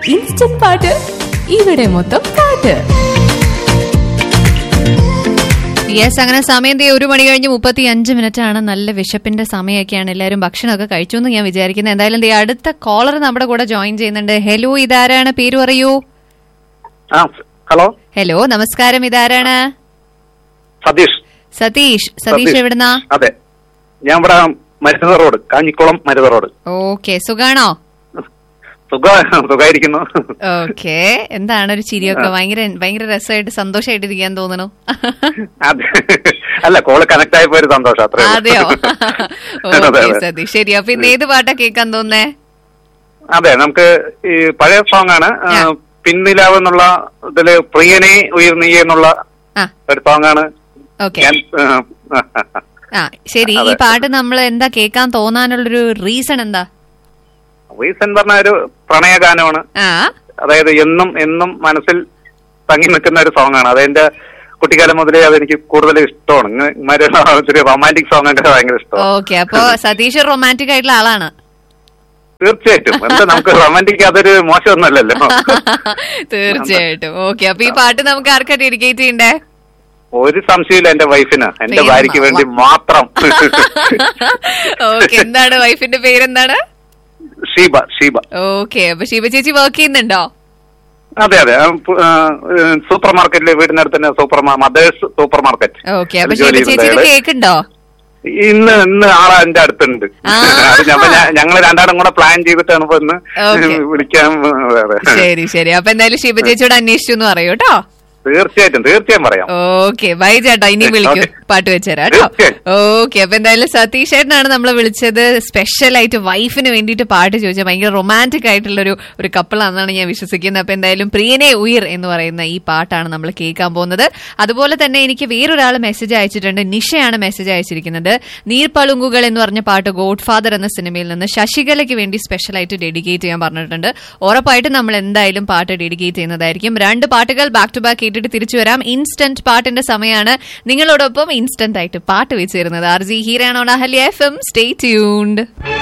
Instant പാട്ട് ഇവിടെ മൊത്തം പാട്ട് യെസ് അങ്ങനെ സമയം ദേ ഒരു മണി കഴിഞ്ഞ് മുപ്പത്തി അഞ്ച് മിനിറ്റ് ആണ് നല്ല വിശപ്പിന്റെ സമയമൊക്കെയാണ് എല്ലാവരും ഭക്ഷണമൊക്കെ കഴിച്ചു എന്ന് ഞാൻ വിചാരിക്കുന്നത് എന്തായാലും ദേ അടുത്ത കോളർ നമ്മുടെ കൂടെ ജോയിൻ ചെയ്യുന്നുണ്ട് ഹലോ ഇതാരാണ് പേര് പറയൂ ആ ഹലോ ഹലോ നമസ്കാരം ഇതാരാണ് സതീഷ് സതീഷ് സതീഷ് സതീഷ്. എവിടുന്നാ അതെ ഞാൻ ഇവിടെ Marutha road Kanjikulam Marutha road okay സുഖാണോ സുഖ സുഖമായിരിക്കുന്നു ഓക്കെ എന്താണ് ഒരു ചിരിയൊക്കെ ഭയങ്കര ഭയങ്കര രസമായിട്ട് സന്തോഷമായിട്ട് ഇരിക്കാൻ തോന്നണു അതെ അല്ല കോള് കണക്ട് ആയപ്പോ ഒരു സന്തോഷം അത്രേ ഉള്ളൂ. അതെയോ അതെ, ഓക്കെ അതെ. സതീഷ് ശരി അപ്പൊ ഇന്ന് ഏത് പാട്ടാ കേൾക്കാൻ തോന്നേ അതെ നമുക്ക് ഈ പഴയ സോങ് ആണ് ആ, ആ. പിന്നിലാവ് എന്നുള്ള ഇതില് പ്രിയനെ ഉയർന്നീ എന്നുള്ള ആ ഒരു സോങ് ആണ് ഓക്കെ ഞാൻ ആ, ആ ശരി ഈ അതെ. പാട്ട് നമ്മൾ എന്താ കേൾക്കാൻ തോന്നാനുള്ളൊരു റീസൺ എന്താ റീസൺ പറഞ്ഞ ഒരു പ്രണയഗാനമാണ് ആ അതായത് എന്നും എന്നും മനസ്സിൽ തങ്ങി നിൽക്കുന്ന ഒരു സോങ് ആണ് അതെന്റെ കുട്ടിക്കാലം മുതലേ അതെനിക്ക് കൂടുതൽ ഇഷ്ടമാണ് ഇങ്ങനെ ഇമാതിരിയുള്ള ഇച്ചിരി റൊമാൻറ്റിക് സോങ് ഒക്കെ ഭയങ്കര ഇഷ്ടമാണ് ഓക്കെ അപ്പൊ സതീഷ് റൊമാൻറ്റിക് ആയിട്ടുള്ള ആളാണ് തീർച്ചയായിട്ടും എന്താ നമുക്ക് റൊമാൻറ്റിക് അതൊരു മോശമൊന്നുമല്ലല്ലോ തീർച്ചയായിട്ടും ഓക്കെ അപ്പൊ ഈ പാട്ട് നമുക്ക് ആർക്കാ ഡെഡിക്കേറ്റ് ചെയ്യണ്ടേ ഒരു സംശയമില്ല എന്റെ വൈഫിന് എന്റെ പ്രിയം ഭാര്യയ്ക്ക് വേണ്ടി മാ- മാത്രം ഓക്കെ എന്താണ് വൈഫിന്റെ പേരെന്താണ് ഷീബ ഷീബ ഓക്കെ അപ്പൊ ശിവ ചേച്ചി വർക്ക് ചെയ്യുന്നുണ്ടോ അതെ അതെ സൂപ്പർ മാർക്കറ്റിലെ വീടിനടുത്ത് തന്നെ super mothers supermarket okay അപ്പൊ ശിവ ചേച്ചി ഇത് കേക്കുണ്ടോ ഇന്ന് ഇന്ന് ആളെ എന്റെ അടുത്തുണ്ട് ആ. അത് ഞാൻ- അപ്പൊ ഞാൻ- ഞങ്ങള് രണ്ടാളും കൂടെ പ്ലാൻ ചെയ്തിട്ടാണ് ഇപ്പൊ ഇന്ന് Okay. വിളിക്കാൻ അതെ, അതെ. ശരി ശരി അപ്പൊ എന്തായാലും ശിവ ചേച്ചിയോട് അന്വേഷിച്ചു എന്ന് പറയൂ കേട്ടോ തീർച്ചയായിട്ടും തീർച്ചയായും പറയാം ഓക്കെ ബൈ ചേട്ടാ ഇനി വിളിക്കും Okay. പാട്ട് വെച്ചുതരാം കേട്ടോ തീർച്ചയായും. ഓക്കെ അപ്പൊ എന്തായാലും സതീഷ് ചേട്ടനാണ് നമ്മൾ വിളിച്ചത് സ്പെഷ്യൽ ആയിട്ട് വൈഫിന് വേണ്ടിയിട്ട് പാട്ട് ചോദിച്ചത് ഭയങ്കര റൊമാൻറ്റിക് ആയിട്ടുള്ള ഒരു ഒരു കപ്പിളാണെന്നാണ് ഞാൻ വിശ്വസിക്കുന്നത് അപ്പൊ എന്തായാലും പ്രിയനെ ഉയർ എന്ന് പറയുന്ന ഈ പാട്ടാണ് നമ്മൾ കേൾക്കാൻ പോകുന്നത് അതുപോലെ തന്നെ എനിക്ക് വേറൊരാൾ മെസ്സേജ് അയച്ചിട്ടുണ്ട് നിഷയാണ് മെസ്സേജ് അയച്ചിരിക്കുന്നത് നീർപ്പളുങ്കുകൾ എന്ന് പറഞ്ഞ പാട്ട് ഗോഡ് ഫാദർ എന്ന സിനിമയിൽ നിന്ന് ശശികലയ്ക്ക് വേണ്ടി സ്പെഷ്യൽ ആയിട്ട് ഡെഡിക്കേറ്റ് ചെയ്യാൻ പറഞ്ഞിട്ടുണ്ട് ഉറപ്പായിട്ടും നമ്മൾ എന്തായാലും പാട്ട് ഡെഡിക്കേറ്റ് ചെയ്യുന്നതായിരിക്കും രണ്ട് പാട്ടുകൾ ബാക്ക് ടു ബാക്ക് കേട്ടിട്ട് തിരിച്ചു വരാം ഇൻസ്റ്റന്റ് പാട്ടിന്റെ സമയമാണ് നിങ്ങളോടൊപ്പം ഇൻസ്റ്റന്റ് ആയിട്ട് പാട്ട് വെച്ചിരുന്നത് ആർ ജി ഹീരാണോൺ Ahalya F M stay tuned